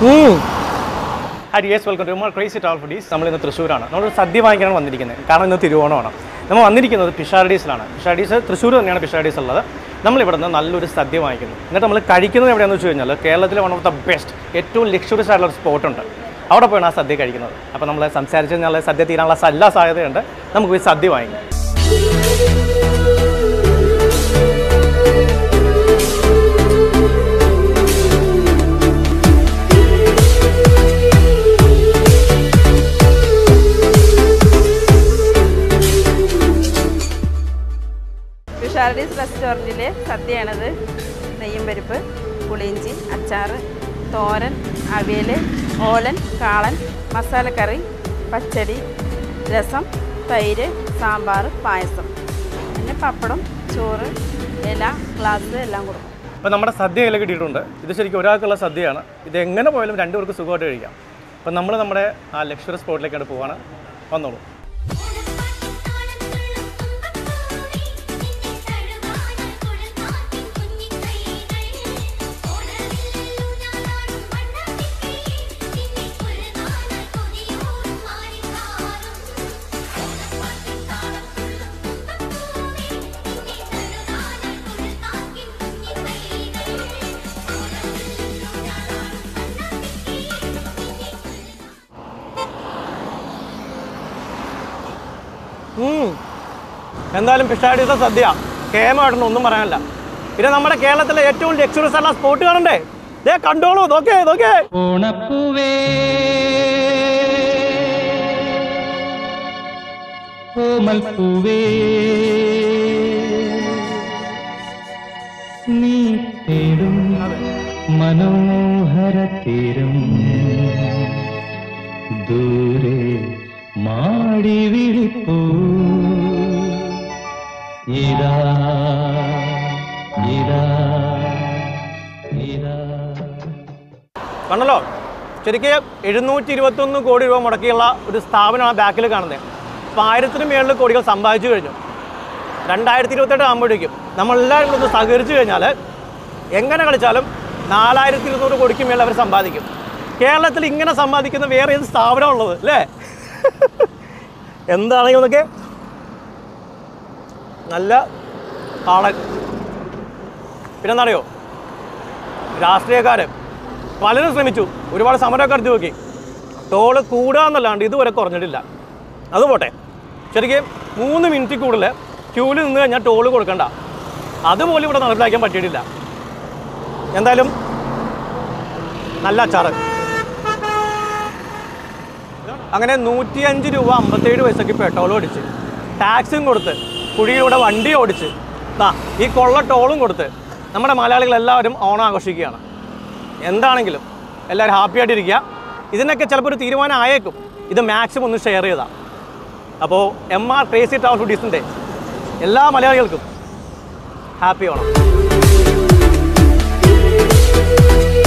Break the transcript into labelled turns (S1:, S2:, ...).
S1: Hari yes welcome to more crazy travel foodies നമ്മൾ ഇന്ന് തൃശ്ശൂരാണ് നമ്മൾ സദ്യ വാങ്ങിക്കാനാണ് വന്നിരിക്കുന്നത് കാരണം ഇന്ന് തിരുവോണമാണ് നമ്മൾ വന്നിരിക്കുന്നത് പിഷാർഡീസിലാണ് പിഷാർഡീസ് തൃശ്ശൂർ തന്നെയാണ് പിഷാർഡീസ് ഉള്ളത് നമ്മൾ ഇവിടെ നിന്ന് നല്ലൊരു സദ്യ വാങ്ങിക്കുന്നു എന്നിട്ട് നമ്മൾ കഴിക്കുന്നത് എവിടെയാണെന്ന് വെച്ച് കഴിഞ്ഞാൽ കേരളത്തിലെ വൺ ഓഫ് ദ ബെസ്റ്റ് ഏറ്റവും ലക്ഷറീസ് ആയിട്ടുള്ള ഒരു സ്പോട്ട് ഉണ്ട് അവിടെ പോയാണ് ആ സദ്യ കഴിക്കുന്നത് അപ്പോൾ നമ്മൾ സംസാരിച്ച് കഴിഞ്ഞാൽ സദ്യ തീരാനുള്ള എല്ലാ സാധ്യതയുണ്ട് നമുക്ക് പോയി സദ്യ വാങ്ങിക്കാം
S2: തുഷാരഡീസ് റെസ്റ്റോറൻറ്റിലെ സദ്യയാണിത് നെയ്യും പരിപ്പ് പുളിയിഞ്ചി അച്ചാർ തോരൻ അവിയൽ ഓലൻ കാളൻ മസാലക്കറി പച്ചടി രസം തൈര് സാമ്പാർ പായസം പിന്നെ പപ്പടം ചോറ് ഇല ഗ്ലാസ് എല്ലാം കൊടുക്കും
S1: അപ്പോൾ നമ്മുടെ സദ്യ കയ്യിൽ കിട്ടിയിട്ടുണ്ട് ഇത് ശരിക്കും ഒരാൾക്കുള്ള സദ്യയാണ് ഇത് എങ്ങനെ പോയാലും രണ്ടുപേർക്ക് സുഖമായിട്ട് കഴിക്കാം അപ്പം നമ്മൾ നമ്മുടെ ആ ലക്ഷറി സ്പോട്ടിലേക്കാണ് പോവാണ് വന്നോളൂ ഉം. എന്തായാലും പിഷാടിയുടെ സദ്യ കേമായിട്ടൊന്നും ഒന്നും പറയാനില്ല പിന്നെ നമ്മുടെ കേരളത്തിലെ ഏറ്റവും ലക്ഷറീസ് ആയിട്ടുള്ള സ്പോട്ട് കാണണ്ടേ ദേ കണ്ടോളൂ നോക്കേ നോക്കേ
S3: ഓണപ്പൂവേ ഓമൽപ്പൂവേ നീ തേടും മനോഹര തീരം ദൂരെ മാടി വിളിപ്പൂ ഇതാ ഇതാ ഇതാ
S1: കണ്ടല്ലോ ശരിക്കും എഴുന്നൂറ്റി ഇരുപത്തൊന്ന് കോടി രൂപ മുടക്കിയുള്ള ഒരു സ്ഥാപനമാണ് ബാക്കിൽ കാണുന്നത് അപ്പോൾ ആയിരത്തിന് മേളിൽ കോടികൾ സമ്പാദിച്ചു കഴിഞ്ഞു രണ്ടായിരത്തി ഇരുപത്തെട്ട് ആകുമ്പോഴേക്കും നമ്മളെല്ലാവരും കൂടെ ഒന്ന് സഹകരിച്ചു കഴിഞ്ഞാൽ എങ്ങനെ കളിച്ചാലും നാലായിരത്തി ഇരുന്നൂറ് കോടിക്ക് മേളിൽ അവർ സമ്പാദിക്കും കേരളത്തിൽ ഇങ്ങനെ സമ്പാദിക്കുന്ന വേറെ ഏത് സ്ഥാപനം ഉള്ളത് അല്ലേ എന്താണെങ്കിൽ എന്നൊക്കെ നല്ല കാളൻ പിന്നെന്നറിയോ രാഷ്ട്രീയക്കാർ പലരും ശ്രമിച്ചു ഒരുപാട് സമരമൊക്കെ നടത്തി നോക്കി ടോള് കൂടുക എന്നല്ലാണ്ട് ഇതുവരെ കുറഞ്ഞിട്ടില്ല അതുപോട്ടെ ശരിക്കും മൂന്ന് മിനിറ്റ് കൂടുതൽ ക്യൂവിൽ നിന്ന് കഴിഞ്ഞാൽ ടോള് കൊടുക്കണ്ട അതുപോലും ഇവിടെ നടപ്പിലാക്കാൻ പറ്റിയിട്ടില്ല എന്തായാലും നല്ല അച്ചാറ് അങ്ങനെ നൂറ്റിയഞ്ച് രൂപ അമ്പത്തേഴ് പൈസക്ക് പെട്രോൾ ഓടിച്ച് ടാക്സും കൊടുത്ത് കുഴിയിലൂടെ വണ്ടി ഓടിച്ച് ദാ ഈ കൊള്ള ടോളും കൊടുത്ത് നമ്മുടെ മലയാളികൾ എല്ലാവരും ഓണം ആഘോഷിക്കുകയാണ് എന്താണെങ്കിലും എല്ലാവരും ഹാപ്പി ആയിട്ടിരിക്കുക ഇതിനൊക്കെ ചിലപ്പോൾ ഒരു തീരുമാനം ആയേക്കും ഇത് മാക്സിമം ഒന്ന് ഷെയർ ചെയ്താൽ അപ്പോൾ എം ആർ ക്രേസി ട്രാവൽ ഫുഡീസിൻ്റെ എല്ലാ മലയാളികൾക്കും ഹാപ്പി ഓണം